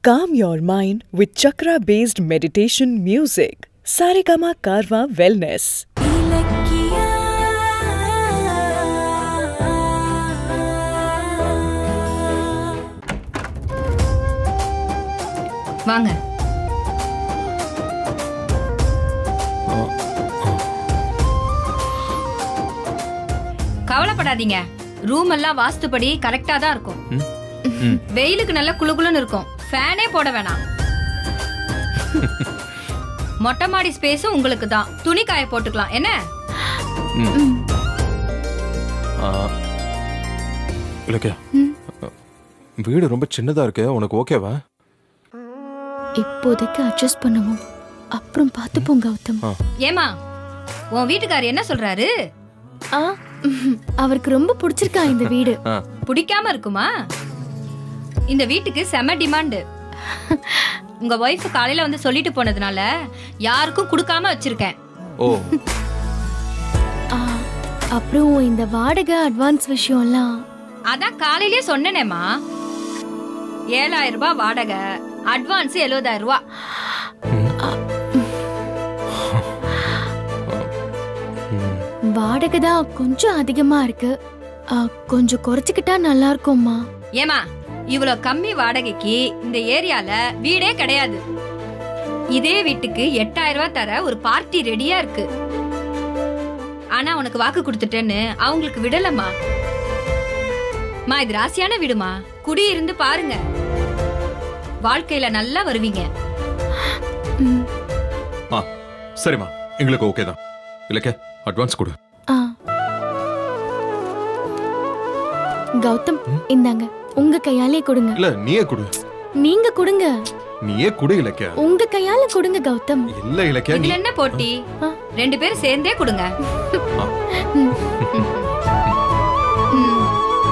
Calm your mind with chakra based meditation music. Saregama Karwa Wellness. வாங்க கவலைப்படாதீங்க room எல்லாம் வாஸ்துபடி கரெக்டா தான் இருக்கும் வெயிலுக்கு நல்ல குளுகுளுன்னு இருக்கும் ஃபேனே போட வேணாம் மொட்டை மாடி ஸ்பேஸும் உங்களுக்கு தான் துணி காய போட்டுக்கலாம் என்ன இலக்கியா வீடு ரொம்ப சின்னதா இருக்கு உனக்கு ஓகேவா இப்போதைக்கு அட்ஜஸ்ட் பண்ணுவோம் அப்புறம் பார்த்துப்போம் கௌதம் ஏமா உன் வீட்டுக்காரர் என்ன சொல்றாரு ஆ ம்ஹும். அவருக்கு ரொம்ப பிடிச்சிருக்கா இந்த வீடு ஆ பிடிக்காம இருக்குமா இந்த வீட்டுக்கு செம டிமாண்டு உங்க ஒய்ஃப் காலையில வந்து சொல்லிட்டு போனதுனால யாருக்கும் கொடுக்காம வச்சிருக்கேன் ஓ ஆ, அப்புறம் இந்த வாடகை அட்வான்ஸ் விஷயம்லாம் அதான் காலையிலேயே சொன்னேனேமா ஏழாயிரம் ரூபாய் வாடகை அட்வான்ஸ் எழுபதாயிரம் ரூபாய் வாடகை தான் கொஞ்சம் அதிகமா இருக்கு ஆ, கொஞ்சம் குறைச்சிக்கிட்டா நல்லா இருக்கும்மா ஏமா இவ்வளோ கம்மி வாடகைக்கு இந்த ஏரியால வீடே கிடையாது இதே வீட்டுக்கு எட்டாயிரம் ரூபாய் தர ஒரு பார்ட்டி ரெடியா இருக்கு ஆனா உனக்கு வாக்கு கொடுத்துட்டேன்னு அவங்களுக்கு விடலம்மா மா இது ராசியான வீடுமா குடி இருந்து பாருங்க வாழ்க்கையில நல்லா வருவீங்க ம், ஆ சரிம்மா எங்களுக்கு ஓகே தான் இலக்கியா அட்வான்ஸ் கொடு ஆ. கௌதம் இந்தாங்க உங்க கையாலே கொடுங்க இல்ல நீயே கொடு நீங்க கொடுங்க நீயே கொடு இலக்கியா உங்க கையால கொடுங்க கௌதம் இல்ல இலக்கியா நீ இதுல என்ன போட்டி ஆ. ரெண்டு பேரும் சேர்ந்தே கொடுங்க ஆ. ம். ம்.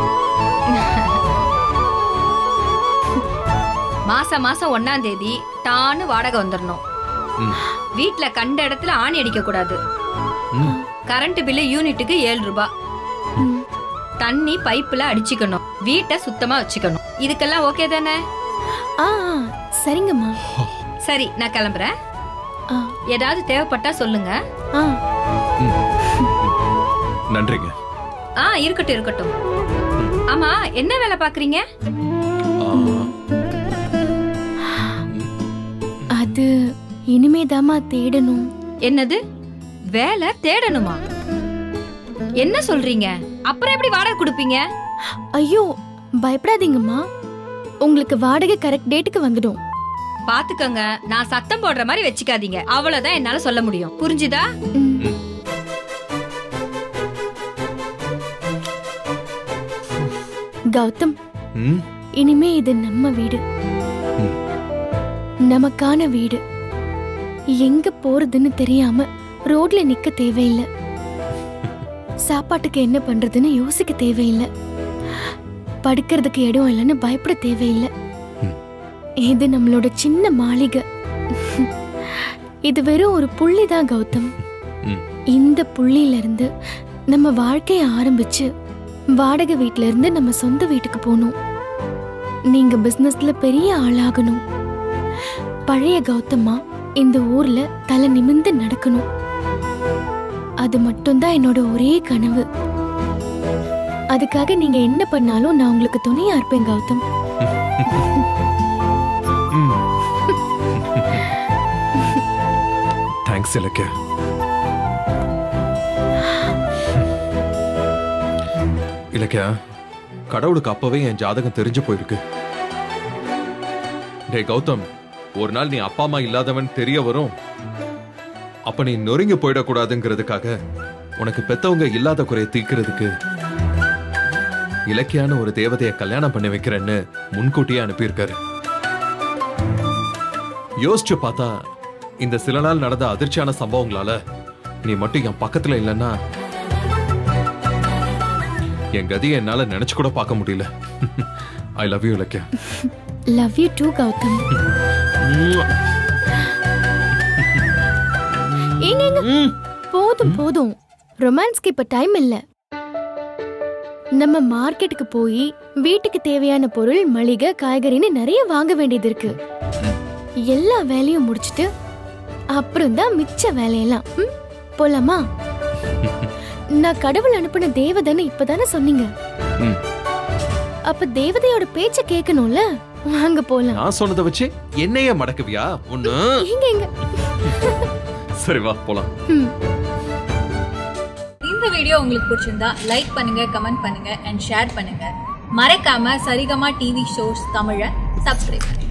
மாசம் மாசம் ஒன்னாம் தேதி டான்னு வாடகை வந்துடணும் ம். வீட்ல கண்ட இடத்துல ஆணி அடிக்க கூடாது ம். கரண்ட் பில்லு யூனிட்டுக்கு ஏழு ரூபாய் ம். தண்ணி பைப்புல அடிச்சுக்கணும் வீட்டை சுத்தமா வச்சுக்கணும் இதுக்கெல்லாம் ஓகே தானே ஆ ஆ, சரிங்கம்மா சரி நான் கிளம்புறேன் ஆ ஏதாவது தேவைப்பட்டா சொல்லுங்க ஆ நன்றிங்க ஆ இருக்கட்டும் இருக்கட்டும் ஆமா என்ன வேலை பாக்குறீங்க ஆ, அது இனிமேதாம்மா தேடணும் என்னது வேலை தேடணுமா என்ன சொல்றீங்க அப்புறம் எப்படி வாடகை கொடுப்பீங்க ஐயோ பயப்படாதீங்கம்மா உங்களுக்கு வாடகை கரெக்ட் டேட்டுக்கு வந்துடும் பாத்துக்கோங்க நான் சத்தம் போடுற மாதிரி வச்சுக்காதீங்க அவ்வளவுதான் என்னால சொல்ல முடியும் புரிஞ்சுதா ம். ம். கௌதம் ம், இனிமே இது நம்ம வீடு ம். நமக்கான வீடு எங்க போறதுன்னு தெரியாம ரோட்ல நிக்க தேவையில்லை சாப்பாட்டுக்கு என்ன பண்றதுன்னு யோசிக்க தேவையில்லை படுக்கிறதுக்கு இடம் இல்லைன்னு பயப்பட தேவையில்லை ம். இது நம்மளோட சின்ன மாளிகை இது வெறும் ஒரு புள்ளி தான் கௌதம் ம். இந்த புள்ளியில இருந்து நம்ம வாழ்க்கைய ஆரம்பிச்சு வாடகை வீட்ல இருந்து நம்ம சொந்த வீட்டுக்கு போகணும் நீங்க பிசினஸ்ல பெரிய ஆளாகணும் பழைய கௌதமா இந்த ஊர்ல தலை நிமிர்ந்து நடக்கணும் அது மட்டும்தான் என்னோட ஒரே கனவு அதுக்காக நீங்க என்ன பண்ணாலும் நான் உங்களுக்கு துணையா இருப்பேன் கௌதம் ம். தேங்க்ஸ் இலக்கியா இலக்கியா கடவுளுக்கு அப்பவே என் ஜாதகம் தெரிஞ்சு போயிருக்கு டேய் கௌதம் ஒரு நாள் நீ அப்பா அம்மா இல்லாதவன் தெரிய வரும் அப்ப நீ நொறுங்கி போயிடக்கூடாதுங்கிறதுக்காக உனக்கு பெத்தவங்க இல்லாத குறைய தீக்கிறதுக்கு இலக்கியான ஒரு தேவதைய கல்யாணம் பண்ணி வைக்கிறேன்னு முன்கூட்டியே அனுப்பியிருக்காரு யோசிச்சு பார்த்தா இந்த சில நாள் நடந்த அதிர்ச்சியான சம்பவங்களால நீ மட்டும் என் பக்கத்துல இல்லைன்னா என் கதியை என்னால நினைச்சு கூட பார்க்க முடியல I love you Ilakkiya love you too Gautham ஏங்க ஏங்க, போதும் போதும் ரொமான்ஸ்க்கு இப்ப டைம் இல்ல நம்ம மார்க்கெட்டுக்கு போய் வீட்டுக்கு தேவையான பொருள் மளிகை காய்கறின்னு நிறைய வாங்க வேண்டியது இருக்கு எல்லா வேலையும் முடிச்சிட்டு அப்புறம் தான் மிச்ச வேலையெல்லாம் ம்? போலாமா நான் கடவுள் அனுப்பின தேவதைன்னு இப்பதானே சொன்னீங்க ம். அப்ப தேவதையோட பேச்ச கேட்கணும்ல வாங்க போலாம் நான் சொன்னதை வச்சு என்னையே மடக்குவியா ஒண்ணு எங்க எங்க சரி வா போலாம் ம். இந்த வீடியோ உங்களுக்கு பிடிச்சிருந்தா லைக் பண்ணுங்க கமெண்ட் பண்ணுங்க அண்ட் ஷேர் பண்ணுங்க மறக்காம சரிகமா டிவி ஷோஸ் தமிழை சப்ஸ்கிரைப் பண்ணுங்க